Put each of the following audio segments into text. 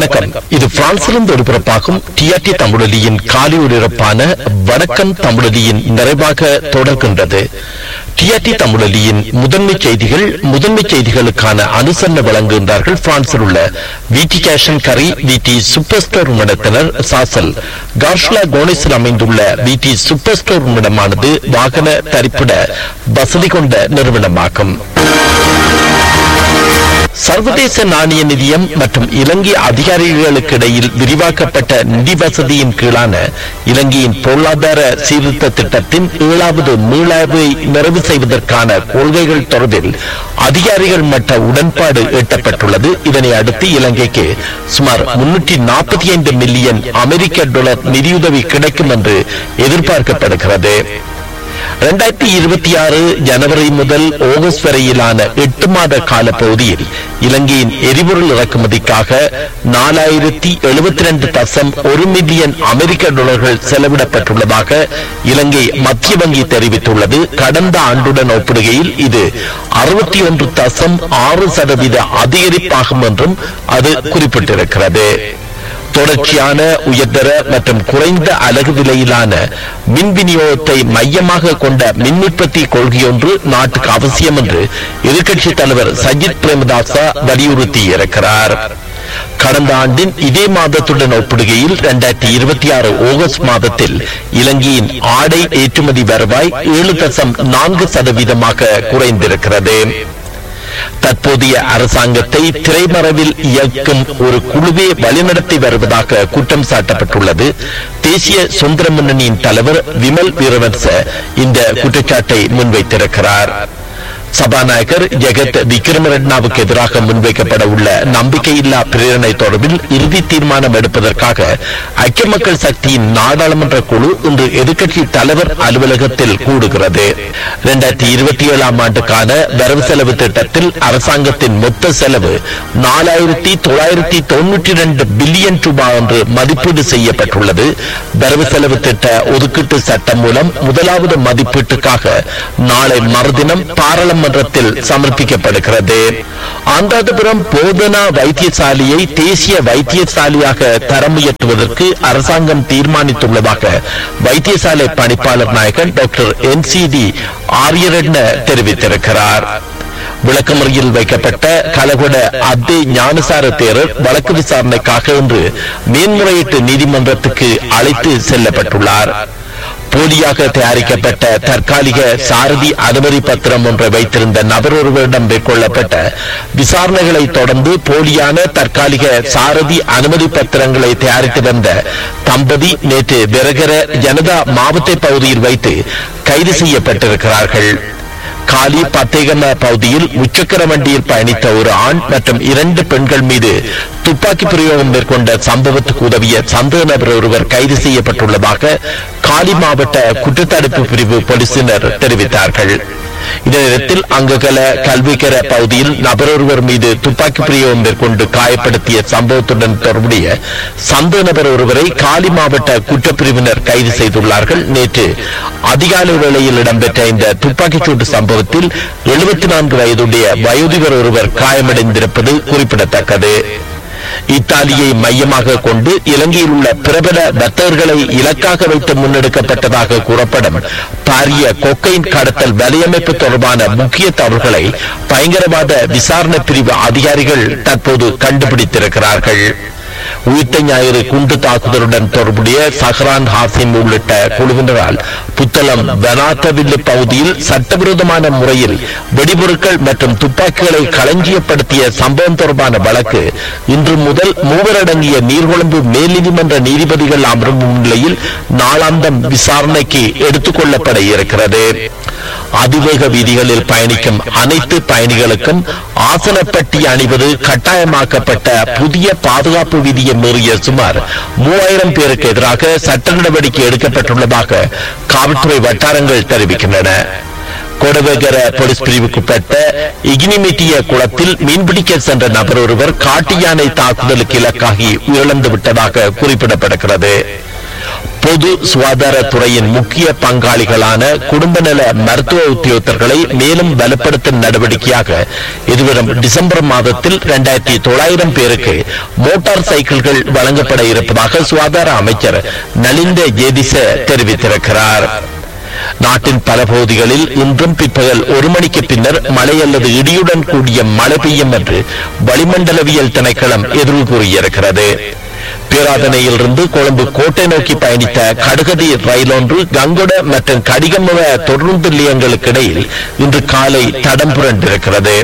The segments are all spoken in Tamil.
வணக்கம் இது பிரான்சிலிருந்து ஒளிபரப்பாகும் டிஆர்டி தமிழொலியின் காலை ஒலிபரப்பான வணக்கம் தமிழொலியின் நிறைவாக தொடர்கின்றது டிஆர்டி தமிழொலியின் முதன்மை செய்திகள் முதன்மை செய்திகளுக்கான அனுசரணை வழங்குகின்றார்கள் பிரான்சில் உள்ள விடி கேஷன் கரி விடி சூப்பர் ஸ்டோர் நிறுவனத்தினர் சாசல் கார்ஷ்லா கோனிஸில் அமைந்துள்ள விடி சூப்பர் ஸ்டோர் நிறுவனமானது வாகன தரிப்பிட வசதி கொண்ட நிறுவனமாகும் சர்வதேச நாணய நிதியம் மற்றும் இலங்கை அதிகாரிகளுக்கு இடையில் விரிவாக்கப்பட்ட நிதி வசதியின் கீழான இலங்கையின் பொருளாதார சீர்திருத்த திட்டத்தின் ஏழாவது மீளாய்வை நிறைவு செய்வதற்கான கொள்கைகள் தொடர்பில் அதிகாரிகள் மட்ட உடன்பாடு எட்டப்பட்டுள்ளது இதனை அடுத்து இலங்கைக்கு சுமார் முன்னூற்றி நாற்பத்தி ஐந்து மில்லியன் அமெரிக்க டாலர் நிதியுதவி கிடைக்கும் என்று எதிர்பார்க்கப்படுகிறது இரண்டாயிரத்தி இருபத்தி ஆறு ஜனவரி முதல் ஆகஸ்ட் வரையிலான எட்டு மாத கால பகுதியில் இலங்கையின் எரிபொருள் இறக்குமதிக்காக நாலாயிரத்தி எழுபத்தி ரெண்டு தசம் ஒரு மில்லியன் அமெரிக்க டாலர்கள் செலவிடப்பட்டுள்ளதாக இலங்கை மத்திய வங்கி தெரிவித்துள்ளது கடந்த ஆண்டுடன் ஒப்பிடுகையில் இது அறுபத்தி ஒன்று தசம் ஆறு சதவீத அதிகரிப்பாகும் என்றும் அது குறிப்பிட்டிருக்கிறது தொடர்ச்சியான உயர்தர மற்றும் குறைந்த அலகு விலையிலான மின் விநியோகத்தை மையமாக கொண்ட மின் உற்பத்தி கொள்கையொன்று நாட்டுக்கு அவசியம் என்று எதிர்க்கட்சி தலைவர் சஜித் பிரேமதாசா வலியுறுத்தியிருக்கிறார் கடந்த ஆண்டின் இதே மாதத்துடன் ஒப்பிடுகையில் இரண்டாயிரத்தி இருபத்தி ஆறு ஆகஸ்ட் மாதத்தில் இலங்கையின் ஆடை ஏற்றுமதி வருவாய் ஏழு தசம் நான்கு சதவீதமாக குறைந்திருக்கிறது தற்போதைய அரசாங்கத்தை திரைமறைவில் இயக்கும் ஒரு குழுவே வழிநடத்தி வருவதாக குற்றம் சாட்டப்பட்டுள்ளது தேசிய சுதந்திர முன்னணியின் தலைவர் விமல் வீரவன்ச இந்த குற்றச்சாட்டை முன்வைத்திருக்கிறார் சபாநாயகர் ஜெகத் விக்ரமரெட்னாவுக்கு எதிராக முன்வைக்கப்பட உள்ள நம்பிக்கையில்லா பிரேரணை தொடர்பில் இறுதி தீர்மானம் எடுப்பதற்காக ஐக்கிய மக்கள் சக்தியின் நாடாளுமன்ற குழு இன்று எதிர்க்கட்சி தலைவர் அலுவலகத்தில் கூடுகிறது இரண்டாயிரத்தி இருபத்தி ஏழாம் ஆண்டுக்கான வரவு செலவு திட்டத்தில் அரசாங்கத்தின் மொத்த செலவு நாலாயிரத்தி தொள்ளாயிரத்தி தொன்னூற்றி இரண்டு பில்லியன் ரூபாய் என்று மதிப்பீடு செய்யப்பட்டுள்ளது வரவு செலவு திட்ட ஒதுக்கீட்டு சட்டம் மூலம் முதலாவது மதிப்பீட்டுக்காக நாளை மறுதினம் பாராளுமன்ற நீதிமன்றத்தில் சமர்ப்பிக்கப்படுகிறது அந்தாதிபுரம் போதனா வைத்தியசாலையை தேசிய வைத்தியசாலையாக தரம் உயர்த்துவதற்கு அரசாங்கம் தீர்மானித்துள்ளதாக வைத்தியசாலை பணிப்பாளர் நாயகன் doctor N C D Ariyaratne தெரிவித்திருக்கிறார் விளக்கமறியில் வைக்கப்பட்ட கலகொட அத்தே ஞானசார தேரர் வழக்கு விசாரணைக்காக இன்று மேன்முறையீட்டு நீதிமன்றத்துக்கு அழைத்து செல்லப்பட்டுள்ளார் போலியாக தயாரிக்கப்பட்ட தற்காலிக சாரதி அனுமதி பத்திரம் ஒன்றை வைத்திருந்த நபர் ஒருவரிடம் மேற்கொள்ளப்பட்ட விசாரணைகளை தொடர்ந்து போலியான தற்காலிக சாரதி அனுமதி பத்திரங்களை தயாரித்து வந்த தம்பதி நேற்று விரகர ஜனதா மாவட்ட பகுதியில் வைத்து கைது செய்யப்பட்டிருக்கிறார்கள் காலி பத்தேகம பகுதியில் முச்சக்கர வண்டியில் பயணித்த ஒரு ஆண் மற்றும் இரண்டு பெண்கள் மீது துப்பாக்கி பிரயோகம் மேற்கொண்ட சம்பவத்துக்கு உதவிய சந்தேக நபர் ஒருவர் கைது செய்யப்பட்டுள்ளதாக காலி மாவட்ட குற்றத்தடுப்பு பிரிவு போலீசினர் தெரிவித்தார்கள் இந்த நேரத்தில் அங்ககல கல்விக்கர பகுதியில் நபரொருவர் மீது துப்பாக்கி பிரயோகம் மேற்கொண்டு காயப்படுத்திய சம்பவத்துடன் தொடர்புடைய சந்தேக நபர் ஒருவரை காலி மாவட்ட குற்றப்பிரிவினர் கைது செய்துள்ளார்கள் நேற்று அதிகாலை வேளையில் இடம்பெற்ற இந்த துப்பாக்கிச் சூட்டு சம்பவத்தில் எழுபத்தி நான்கு வயதுடைய வயோதிபர் ஒருவர் காயமடைந்திருப்பது குறிப்பிடத்தக்கது இத்தாலியை மையமாக கொண்டு இலங்கையில் உள்ள பிரபல வர்த்தகர்களை இலக்காக வைத்து முன்னெடுக்கப்பட்டதாக கூறப்படும் பாரிய கொக்கைன் கடத்தல் வலையமைப்பு தொடர்பான முக்கிய தவறுகளை பயங்கரவாத விசாரணை பிரிவு அதிகாரிகள் தற்போது கண்டுபிடித்திருக்கிறார்கள் உயிர்த்த ஞாயிறு குண்டு தாக்குதலுடன் தொடர்புடைய சஹரான் ஹாசிம் உள்ளிட்ட குழுவினரால் புத்தளம் வனாத்தவில்லு பகுதியில் சட்டவிரோதமான முறையில் வெடிபொருட்கள் மற்றும் துப்பாக்கிகளை களஞ்சியப்படுத்திய சம்பவம் தொடர்பான வழக்கு இன்று முதல் மூவரடங்கிய நீர்கொழும்பு மேல் நீதிமன்ற நீதிபதிகள் அமரும் முன்னிலையில் நாளாந்தம் விசாரணைக்கு எடுத்துக் கொள்ளப்பட இருக்கிறது அதிவேக வீதிகளில் பயணிக்கும் அனைத்து பயணிகளுக்கும் ஆசனப்பட்டி அணிவது கட்டாயமாக்கப்பட்ட புதிய பாதுகாப்பு விதியை மீறிய சுமார் மூவாயிரம் பேருக்கு எதிராக சட்ட நடவடிக்கை எடுக்கப்பட்டுள்ளதாக காவல்துறை வட்டாரங்கள் தெரிவிக்கின்றன கொடவேகர போலீஸ் பிரிவுக்குட்பட்ட இக்னிமிட்டிய குளத்தில் மீன்பிடிக்க சென்ற நபர் ஒருவர் காட்டு யானை தாக்குதலுக்கு இலக்காகி உயிரிழந்து விட்டதாக குறிப்பிடப்படுகிறது பொது சுகாதாரத்துறையின் முக்கிய பங்காளிகளான குடும்ப நல மருத்துவ உத்தியோகத்தர்களை மேலும் பலப்படுத்தும் நடவடிக்கையாக எதிர்வரும் டிசம்பர் மாதத்தில் இரண்டாயிரத்தி தொள்ளாயிரம் பேருக்கு மோட்டார் சைக்கிள்கள் வழங்கப்பட இருப்பதாக சுகாதார அமைச்சர் நலிந்த ஜேதிச தெரிவித்திருக்கிறார் நாட்டின் பல பகுதிகளில் இன்றும் பிற்பகல் ஒரு மணிக்கு பின்னர் மழை அல்லது இடியுடன் கூடிய மழை பெய்யும் என்று வளிமண்டலவியல் திணைக்களம் எதிர்வு கூறியிருக்கிறது பேராதனையிலிருந்து கொழும்பு கோட்டை நோக்கி பயணித்த கடுகதி ரயில் ஒன்று கங்கொட மற்றும் கடிகமுக தொடர்ந்து நிலையங்களுக்கு இடையில் இன்று காலை தடம் புரண்டிருக்கிறது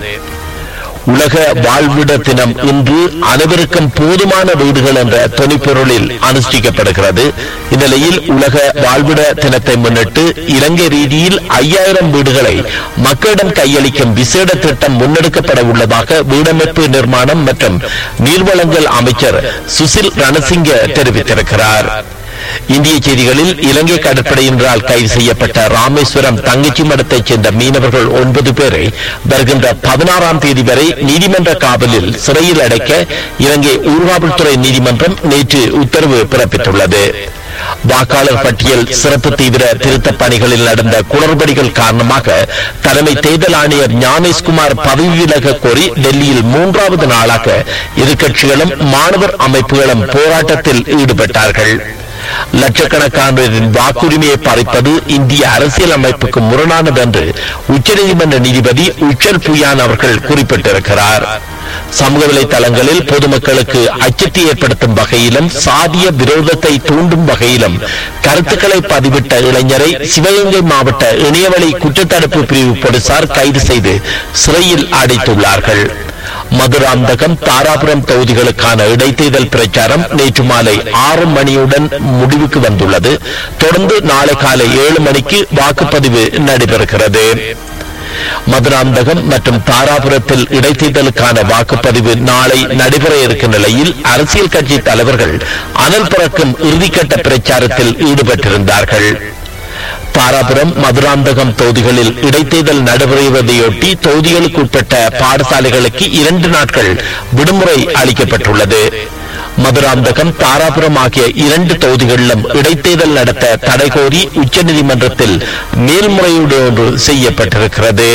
உலக வாழ்விட தினம் இன்று அனைவருக்கும் போதுமான வீடுகள் என்ற தொனிப்பொருளில் அனுஷ்டிக்கப்படுகிறது இந்நிலையில் உலக வாழ்விட தினத்தை முன்னிட்டு இலங்கை ரீதியில் ஐயாயிரம் வீடுகளை மக்களிடம் கையளிக்கும் விசேட திட்டம் முன்னெடுக்கப்பட உள்ளதாக வீடமைப்பு நிர்மாணம் மற்றும் நீர்வளங்கள் அமைச்சர் சுசில் ரணசிங்க தெரிவித்திருக்கிறார் இந்திய செய்திகளில் இலங்கை கடற்படையினரால் கைது செய்யப்பட்ட ராமேஸ்வரம் தங்கச்சி மடத்தைச் சேர்ந்த மீனவர்கள் ஒன்பது பேரை வருகின்ற பதினாறாம் தேதி வரை நீதிமன்ற காவலில் சிறையில் அடைக்க இலங்கை ஊர்காவல்துறை நீதிமன்றம் நேற்று உத்தரவு பிறப்பித்துள்ளது வாக்காளர் பட்டியல் சிறப்பு தீவிர திருத்தப் பணிகளில் நடந்த குளறுபடிகள் காரணமாக தலைமை தேர்தல் ஆணையர் ஞானேஷ்குமார் பதவி விலக கோரி டெல்லியில் மூன்றாவது நாளாக எதிர்க்கட்சிகளும் மாணவர் அமைப்புகளும் போராட்டத்தில் ஈடுபட்டார்கள் லட்சக்கணக்கானோரின் வாக்குரிமையை பறிப்பது இந்திய அரசியல் அமைப்புக்கு முரணானது என்று உச்சநீதிமன்ற நீதிபதி உச்சல் புயான் அவர்கள் குறிப்பிட்டிருக்கிறார் சமூக வலைதளங்களில் பொதுமக்களுக்கு அச்சத்தை ஏற்படுத்தும் வகையிலும் சாதிய விரோதத்தை தூண்டும் வகையிலும் கருத்துக்களை பதிவிட்ட இளைஞரை சிவகங்கை மாவட்ட இணையவழி குற்றத்தடுப்பு பிரிவு போலீசார் கைது செய்து சிறையில் அடைத்துள்ளார்கள் மதுராந்தகம் தாராபுரம் தொகுதிகளுக்கான இடைத்தேர்தல் பிரச்சாரம் நேற்று மாலை ஆறு மணியுடன் முடிவுக்கு வந்துள்ளது தொடர்ந்து நாளை காலை ஏழு மணிக்கு வாக்குப்பதிவு நடைபெறுகிறது மதுராந்தகம் மற்றும் தாராபுரத்தில் இடைத்தேர்தலுக்கான வாக்குப்பதிவு நாளை நடைபெற இருக்கும் நிலையில் அரசியல் கட்சி தலைவர்கள் அனல் பறக்கும் இறுதிக்கட்ட பிரச்சாரத்தில் ஈடுபட்டிருந்தார்கள் தாராபுரம் மதுராந்தகம் தொகுதிகளில் இடைத்தேர்தல் நடைபெறுவதையொட்டி தொகுதிகளுக்கு உட்பட்ட பாடசாலைகளுக்கு இரண்டு நாட்கள் விடுமுறை அளிக்கப்பட்டுள்ளது மதுராந்தகம் தாராபுரம் ஆகிய இரண்டு தொகுதிகளிலும் இடைத்தேர்தல் நடத்த தடை கோரி உச்சநீதிமன்றத்தில் மேல்முறையீடு ஒன்று செய்யப்பட்டிருக்கிறது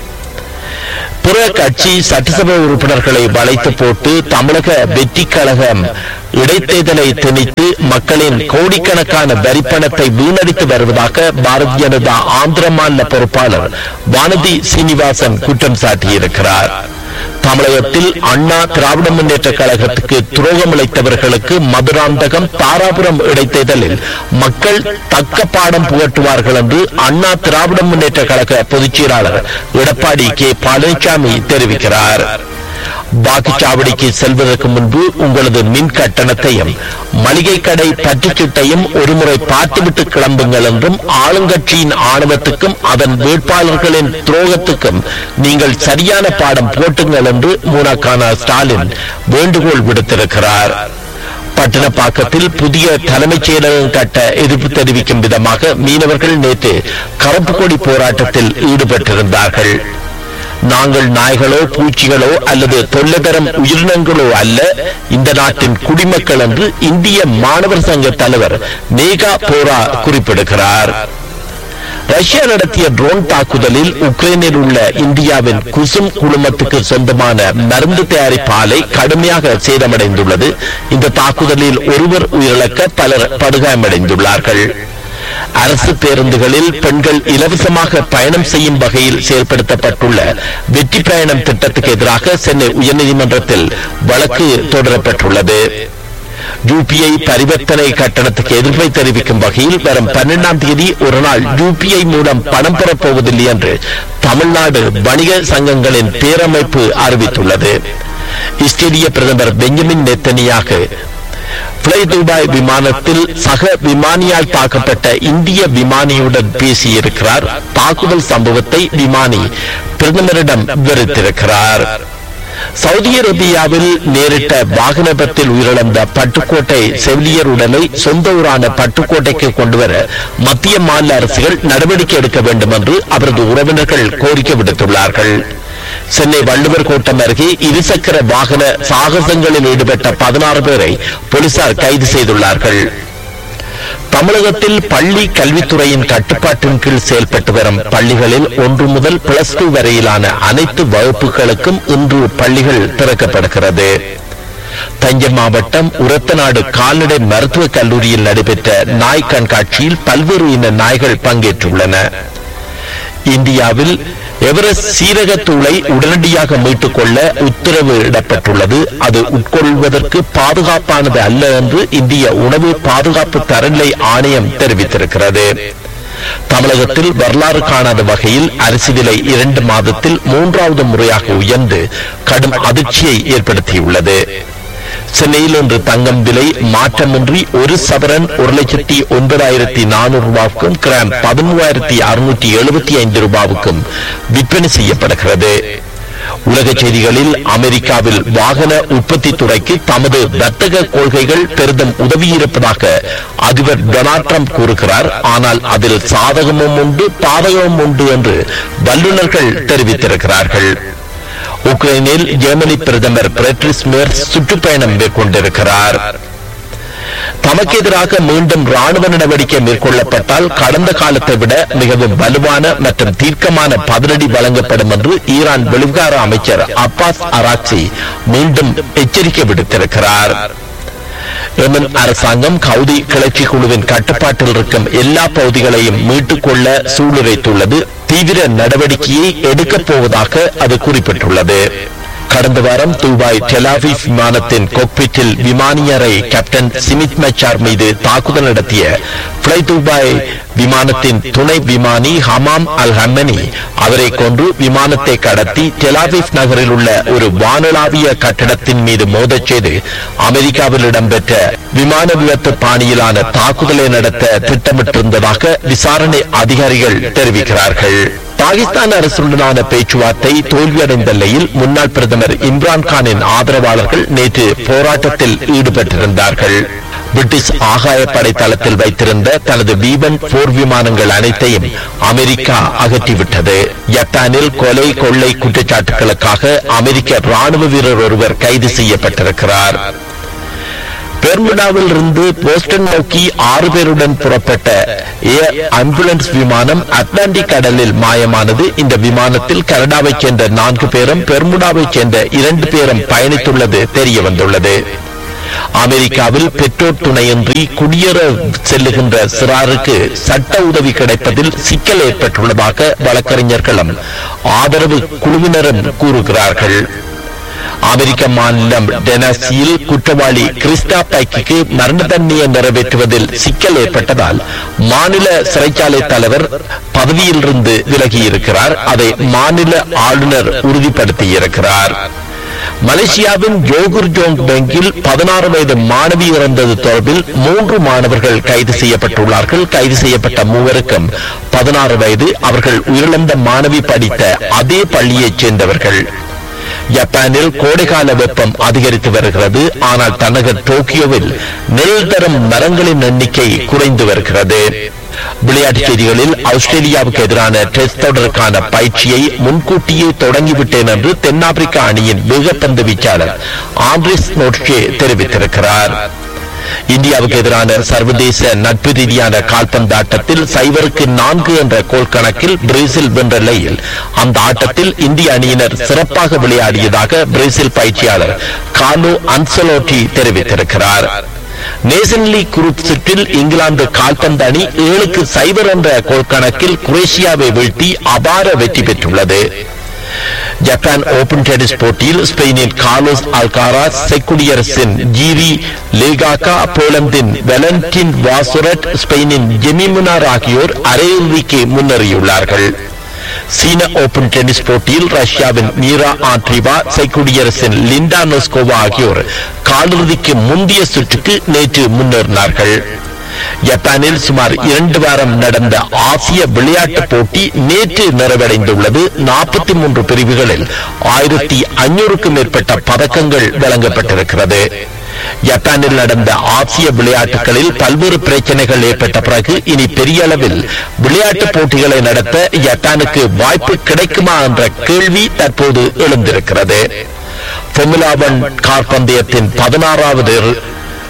பிற கட்சி சட்டசபை உறுப்பினர்களை வளைத்து போட்டு தமிழக வெற்றி கழகம் இடைத்தேர்தலை திணித்து மக்களின் கோடிக்கணக்கான வரிப்பணத்தை வீணடித்து வருவதாக பாரதிய ஜனதா ஆந்திர மாநில பொறுப்பாளர் வானதி சீனிவாசன் குற்றம் சாட்டியிருக்கிறார் தமிழகத்தில் அண்ணா திராவிட முன்னேற்ற கழகத்துக்கு துரோகம் இழைத்தவர்களுக்கு மதுராந்தகம் தாராபுரம் இடைத்தேர்தலில் மக்கள் தக்க பாடம் புகட்டுவார்கள் என்று அண்ணா திராவிட முன்னேற்ற கழக பொதுச் செயலாளர் எடப்பாடி கே பழனிசாமி தெரிவிக்கிறார் வாக்குச்சாவடிக்கு செல்வதற்கு முன்பு உங்களது மின் கட்டணத்தையும் மளிகை கடை பற்றுச்சீட்டையும் ஒருமுறை பார்த்துவிட்டு கிளம்புங்கள் என்றும் ஆளுங்கட்சியின் ஆணவத்துக்கும் அதன் வேட்பாளர்களின் துரோகத்துக்கும் நீங்கள் சரியான பாடம் போட்டுங்கள் என்று மூனக்கான ஸ்டாலின் வேண்டுகோள் விடுத்திருக்கிறார் பட்டணப்பாக்கத்தில் புதிய தலைமைச் செயலகம் கட்ட எதிர்ப்பு தெரிவிக்கும் விதமாக மீனவர்கள் நேற்று கருப்பு கொடி போராட்டத்தில் ஈடுபட்டிருந்தார்கள் நாங்கள் நாய்களோ பூச்சிகளோ அல்லது தொல்லைதரம் உயிரினங்களோ அல்ல இந்த நாட்டின் குடிமக்கள் என்று இந்திய மாணவர் சங்க தலைவர் நேகா போரா குறிப்பிடுகிறார் ரஷ்யா நடத்திய ட்ரோன் தாக்குதலில் உக்ரைனில் உள்ள இந்தியாவின் குசும் குழுமத்துக்கு சொந்தமான மருந்து தயாரிப்பு ஆலை கடுமையாக சேதமடைந்துள்ளது இந்த தாக்குதலில் ஒருவர் உயிரிழக்க பலர் படுகாயமடைந்துள்ளார்கள் அரசு பேருந்துகளில் பெண்கள் இலவசமாக பயணம் செய்யும் வகையில் செயல்படுத்தப்பட்டுள்ள வெற்றி பயணம் திட்டத்துக்கு எதிராக சென்னை உயர்நீதிமன்றத்தில் வழக்கு தொடரப்பட்டுள்ளது யூபிஐ பரிவர்த்தனை கட்டணத்துக்கு எதிர்ப்பை தெரிவிக்கும் வகையில் வரும் பன்னெண்டாம் தேதி ஒரு நாள் யூபிஐ மூலம் பணம் பெறப்போவதில்லை என்று தமிழ்நாடு வணிக சங்கங்களின் பேரமைப்பு அறிவித்துள்ளது இஸ்ரேலிய பிரதமர் பெஞ்சமின் நெத்தனியாக பிளை துபாய் விமானத்தில் சக விமானியால் தாக்கப்பட்ட இந்திய விமானியுடன் பேசியிருக்கிறார் தாக்குதல் சம்பவத்தை விமானி பிரதமரிடம் விவரித்திருக்கிறார் சவுதி அரேபியாவில் நேரிட்ட வாகன விபத்தில் உயிரிழந்த பட்டுக்கோட்டை செவிலியர் உடலை சொந்த ஊரான பட்டுக்கோட்டைக்கு கொண்டுவர மத்திய மாநில அரசுகள் நடவடிக்கை எடுக்க வேண்டும் என்று அவரது உறவினர்கள் கோரிக்கை விடுத்துள்ளார்கள் சென்னை வள்ளுவர் கோட்டம் அருகே இருசக்கர வாகன சாகசங்களில் ஈடுபட்ட பதினாறு பேரை போலீசார் கைது செய்துள்ளார்கள் தமிழகத்தில் பள்ளி கல்வித்துறையின் கட்டுப்பாட்டின் கீழ் செயல்பட்டு வரும் பள்ளிகளில் ஒன்று முதல் பிளஸ் டூ வரையிலான அனைத்து வகுப்புகளுக்கும் இன்று பள்ளிகள் திறக்கப்படுகிறது தஞ்சை மாவட்டம் உரத்தநாடு கால்நடை மருத்துவக் கல்லூரியில் நடைபெற்ற நாய் கண்காட்சியில் பல்வேறு இன நாய்கள் பங்கேற்றுள்ளன இந்தியாவில் எவரெஸ்ட் சீரகத்தூளை உடனடியாக மீட்டுக் கொள்ள உத்தரவு இடப்பட்டுள்ளது அது உட்கொள்வதற்கு பாதுகாப்பானது அல்ல என்று இந்திய உணவு பாதுகாப்பு தரநிலை ஆணையம் தெரிவித்திருக்கிறது தமிழகத்தில் வரலாறு காணாத வகையில் அரிசி விலை இரண்டு மாதத்தில் மூன்றாவது முறையாக உயர்ந்து கடும் அதிர்ச்சியை ஏற்படுத்தியுள்ளது சென்னையில் இன்று தங்கம் விலை மாற்றமின்றி ஒரு சவரன் ஒரு லட்சத்தி ஒன்பதாயிரத்தி நானூறு ரூபாவுக்கும் கிராம் பதிமூவாயிரத்தி அறுநூற்றி எழுபத்தி ஐந்து ரூபாவுக்கும் விற்பனை செய்யப்படுகிறது உலக செய்திகளில் அமெரிக்காவில் வாகன உற்பத்தி துறைக்கு தமது வர்த்தக கொள்கைகள் பெரிதும் உதவியிருப்பதாக அதிபர் டொனால்ட் ட்ரம்ப் கூறுகிறார் ஆனால் அதில் சாதகமும் உண்டு பாதகமும் உண்டு என்று வல்லுநர்கள் தெரிவித்திருக்கிறார்கள் உக்ரைனில் ஜெர்மனி பிரதமர் பிரெட்ரிஸ் மேர்ஸ் சுற்றுப்பயணம் மேற்கொண்டிருக்கிறார் தமக்கு எதிராக மீண்டும் ராணுவ நடவடிக்கை மேற்கொள்ளப்பட்டால் கடந்த காலத்தை விட மிகவும் வலுவான மற்றும் தீர்க்கமான பதிலடி வழங்கப்படும் என்று ஈரான் வெளிவிகார அமைச்சர் அப்பாஸ் அராக்சி மீண்டும் எச்சரிக்கை விடுத்திருக்கிறார் எமன் அரசாங்கம் கவுதி கிளர்ச்சி குழுவின் கட்டுப்பாட்டில் இருக்கும் எல்லா பகுதிகளையும் மீட்டுக் கொள்ள சூளுரைத்துள்ளது தீவிர நடவடிக்கையை எடுக்கப் போவதாக அது குறிப்பிட்டுள்ளது கடந்த வாரம் துபாய் டெலாவிவ் விமானத்தின் கொக்பிட்டில் விமானியரை கேப்டன் சிமித் மச்சார் மீது தாக்குதல் நடத்திய பிளை துபாய் விமானத்தின் துணை விமானி ஹமாம் அல் ஹம்மனி அவரை கொன்று விமானத்தை கடத்தி டெலாவிவ் நகரில் உள்ள ஒரு வானளாவிய கட்டடத்தின் மீது மோதச் செய்து அமெரிக்காவில் இடம்பெற்ற விமான விபத்து பாணியிலான தாக்குதலை நடத்த திட்டமிட்டிருந்ததாக விசாரணை அதிகாரிகள் தெரிவிக்கிறார்கள் பாகிஸ்தான் அரசுடனான பேச்சுவார்த்தை தோல்வியடைந்த நிலையில் முன்னாள் பிரதமர் இம்ரான் கானின் ஆதரவாளர்கள் நேற்று போராட்டத்தில் ஈடுபட்டிருந்தார்கள் பிரிட்டிஷ் ஆகாயப்படை தளத்தில் வைத்திருந்த தனது பீபன் போர் விமானங்கள் அனைத்தையும் அமெரிக்கா அகற்றிவிட்டது ஜப்பானில் கொலை கொள்ளை குற்றச்சாட்டுகளுக்காக அமெரிக்க ராணுவ வீரர் ஒருவர் கைது செய்யப்பட்டிருக்கிறார் பெர்முடாவில் இருந்து போஸ்டன் நோக்கி ஆறு பேருடன் புறப்பட்ட ஏர் ஆம்புலன்ஸ் விமானம் அட்லாண்டிக் கடலில் மாயமானது இந்த விமானத்தில் கனடாவைச் சேர்ந்த நான்கு பேரும் பெர்முடாவைச் சேர்ந்த இரண்டு பேரும் பயணித்துள்ளது தெரிய வந்துள்ளது அமெரிக்காவில் பெற்றோர் துணையின்றி குடியேற செல்லுகின்ற சிறாருக்கு சட்ட உதவி கிடைப்பதில் சிக்கல் ஏற்பட்டுள்ளதாக வழக்கறிஞர்களும் ஆதரவு குழுவினரும் கூறுகிறார்கள் அமெரிக்க மாநிலம் டெனசியில் குற்றவாளி கிறிஸ்டா பைக்கு மரண தண்டனையை நிறைவேற்றுவதில் சிக்கல் ஏற்பட்டதால் மாநில சிறைச்சாலை தலைவர் பதவியிலிருந்து விலகியிருக்கிறார் அதை மாநில ஆளுநர் உறுதிப்படுத்தியிருக்கிறார் மலேசியாவின் ஜோகுர் ஜோங் பேங்கில் பதினாறு வயது மாணவி இறந்தது தொடர்பில் மூன்று மாணவர்கள் கைது செய்யப்பட்டுள்ளார்கள் கைது செய்யப்பட்ட மூவருக்கும் பதினாறு வயது அவர்கள் உயிரிழந்த மாணவி படித்த அதே பள்ளியைச் சேர்ந்தவர்கள் ஜப்பானில் கோடைகால வெப்பம் அதிகரித்து வருகிறது ஆனால் தலைநகர் டோக்கியோவில் நெல் தரும் மரங்களின் எண்ணிக்கை குறைந்து வருகிறது விளையாட்டுச் செய்திகளில் ஆஸ்திரேலியாவுக்கு எதிரான டெஸ்ட் தொடருக்கான பயிற்சியை முன்கூட்டியே தொடங்கிவிட்டேன் என்று தென்னாப்பிரிக்கா அணியின் வேகப்பந்து வீச்சாளர் ஆண்ட்ரிஸ் நோட்கே தெரிவித்திருக்கிறார் இந்தியாவுக்கு எதிரான சர்வதேச நட்பு ரீதியான கால்பந்து ஆட்டத்தில் சைவருக்கு நான்கு என்ற கோல் கணக்கில் பிரேசில் வென்ற நிலையில் அந்த ஆட்டத்தில் இந்திய அணியினர் சிறப்பாக விளையாடியதாக பிரேசில் பயிற்சியாளர் கார்லோ அன்சலோட்டி தெரிவித்திருக்கிறார் நேஷன் லீக் குரூப் சுற்றில் இங்கிலாந்து கால்பந்து அணி ஏழுக்கு சைபர் என்ற கோல் கணக்கில் குரேஷியாவை வீழ்த்தி அபார வெற்றி பெற்றுள்ளது ஜப்பான் ஓபன் டென்னிஸ் போட்டியில் ஸ்பெயினின் கார்லோஸ் அல்காராஸ் செக்குடியரசின் ஜீரி லேகாக்கா போலந்தின் வெலண்டின் வாசுரட் ஸ்பெயினின் ஜெமிமுனார் ஆகியோர் அரையிறுதிக்கு முன்னேறியுள்ளார்கள் சீன ஓபன் டென்னிஸ் போட்டியில் ரஷ்யாவின் மீரா ஆட்ரிவா செக்குடியரசின் லிண்டா நோஸ்கோவா ஆகியோர் காலிறுதிக்கு முந்தைய சுற்றுக்கு நேற்று முன்னேறினார்கள் ஜப்பானில் சுமார் இரண்டு வாரம் நடந்த ஆசிய விளையாட்டுப் போட்டி நேற்று நிறைவடைந்துள்ளது நாற்பத்தி மூன்று பிரிவுகளில் ஆயிரத்தி ஐநூறுக்கும் மேற்பட்ட பதக்கங்கள் வழங்கப்பட்டிருக்கிறது ஜப்பானில் நடந்த ஆசிய விளையாட்டுகளில் பல்வேறு பிரச்சனைகள் ஏற்பட்ட பிறகு இனி பெரிய அளவில் விளையாட்டுப் போட்டிகளை நடத்த ஜப்பானுக்கு வாய்ப்பு கிடைக்குமா என்ற கேள்வி தற்போது எழுந்திருக்கிறது பொமுலா ஒன் கார் பந்தயத்தின் பதினாறாவது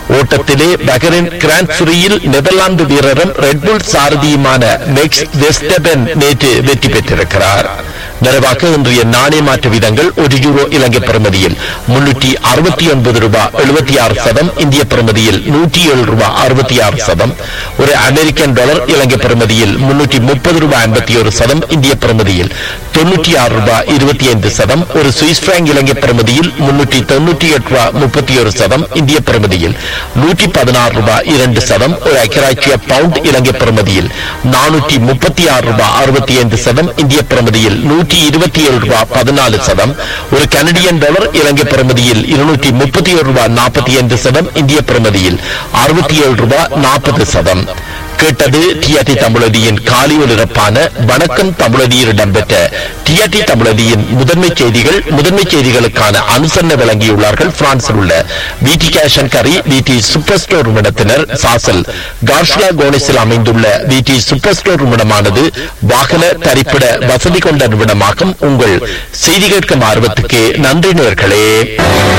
ஓட்டத்திலே பஹரின் கிராண்ட் ஃப்ரீயில் நெதர்லாந்து வீரரும் ரெட்புல் சாரதியுமான மெக்ஸ் வெஸ்டபென் நேற்று வெற்றி பெற்றிருக்கிறார் நிறைவாக இன்றைய நாணய மாற்று வீதங்கள் ஒரு யூரோ இலங்கை பிரமதியில் முன்னூற்றி அறுபத்தி ஒன்பது ரூபாய் எழுபத்தி ஆறு சதம் இந்திய பிரமதியில் நூற்றி ஏழு ரூபாய் அறுபத்தி ஆறு சதம் ஒரு அமெரிக்கன் டாலர் இலங்கை பிரமதியில் முன்னூற்றி முப்பது ரூபாய் ஐம்பத்தி ஒரு சதம் இந்திய பிரமதியில் தொன்னூற்றி ஆறு ரூபாய் இருபத்தி ஐந்து சதம் ஒரு சுவிஸ் பிராங்க் இலங்கை பிரமதியில் முன்னூற்றி தொன்னூற்றி எட்டு ரூபாய் முப்பத்தி ஒரு சதம் இந்திய பிரமதியில் நூற்றி பதினாறு ரூபாய் இரண்டு சதம் ஒரு ஐக்கியராட்சிய பவுண்ட் இலங்கை பிரமதியில் நானூற்றி முப்பத்தி ஆறு ரூபாய் அறுபத்தி ஐந்து சதம் இந்திய பிரமதியில் நூற்றி இருபத்தி ஏழு ரூபாய் பதினாலு சதம் ஒரு கனடியன் டாலர் இலங்கை பிரமதியில் இருநூற்றி முப்பத்தி ஒரு ரூபாய் நாற்பத்தி ஐந்து சதம் இந்திய பிரமதியில் அறுபத்தி ஏழு ரூபாய் நாற்பது சதம் கேட்டது டிஆர்டி தமிழதியின் காலை ஒலிபரப்பான வணக்கம் தமிழதியில் இடம்பெற்ற டிஆர்டி தமிழதியின் முதன்மை செய்திகள் முதன்மை செய்திகளுக்கான அனுசரணை வழங்கியுள்ளார்கள் பிரான்சில் உள்ள விடி கேஷன் கரி விடி சூப்பர் ஸ்டோர் நிமிடத்தினர் சாசல் கார்ஷ்லா கோனிஸில் அமைந்துள்ள விடி சூப்பர் ஸ்டோர் நிமிடமானது வாகன தரிப்பிட வசதி கொண்ட நிமிடமாகும் உங்கள் செய்தி கேட்கும் ஆர்வத்துக்கு நன்றி நேர்களே